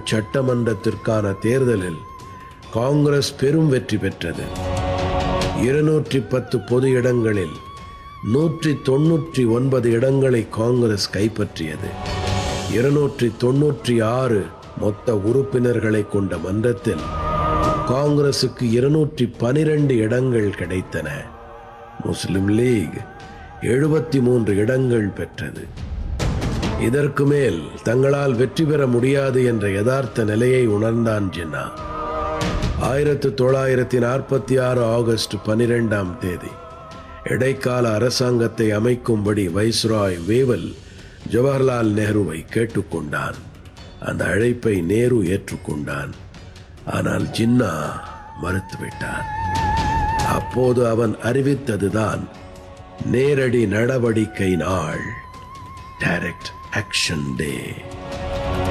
சட்டமன்றத்திற்கான தேர்தலில் காங்கிரஸ் பெரும் வெற்றி பெற்றது இருநூற்றி பத்து பொது இடங்களில் நூற்றி தொன்னூற்றி ஒன்பது இடங்களை காங்கிரஸ் கைப்பற்றியது இருநூற்றி தொன்னூற்றி ஆறு மொத்த உறுப்பினர்களை கொண்ட மன்றத்தில் காங்கிரசுக்கு இருநூற்றி பனிரெண்டு இடங்கள் கிடைத்தன முஸ்லிம் லீக் எழுபத்தி மூன்று இடங்கள் பெற்றது இதற்கு மேல் தங்களால் வெற்றி பெற முடியாது என்ற யதார்த்த நிலையை உணர்ந்தான் ஜின்னா ஆயிரத்து தொள்ளாயிரத்தி நாற்பத்தி ஆறு ஆகஸ்ட் பனிரெண்டாம் தேதி இடைக்கால அரசாங்கத்தை அமைக்கும்படி வைஸ்ராய் வேவல் ஜவஹர்லால் நேருவை கேட்டுக்கொண்டான் அந்த அழைப்பை நேரு ஏற்றுக்கொண்டான் ஆனால் ஜின்னா மறுத்துவிட்டான் அப்போது அவன் அறிவித்ததுதான் நேரடி நடவடிக்கை நாள் டைரக்ட் ஆக்ஷன் டே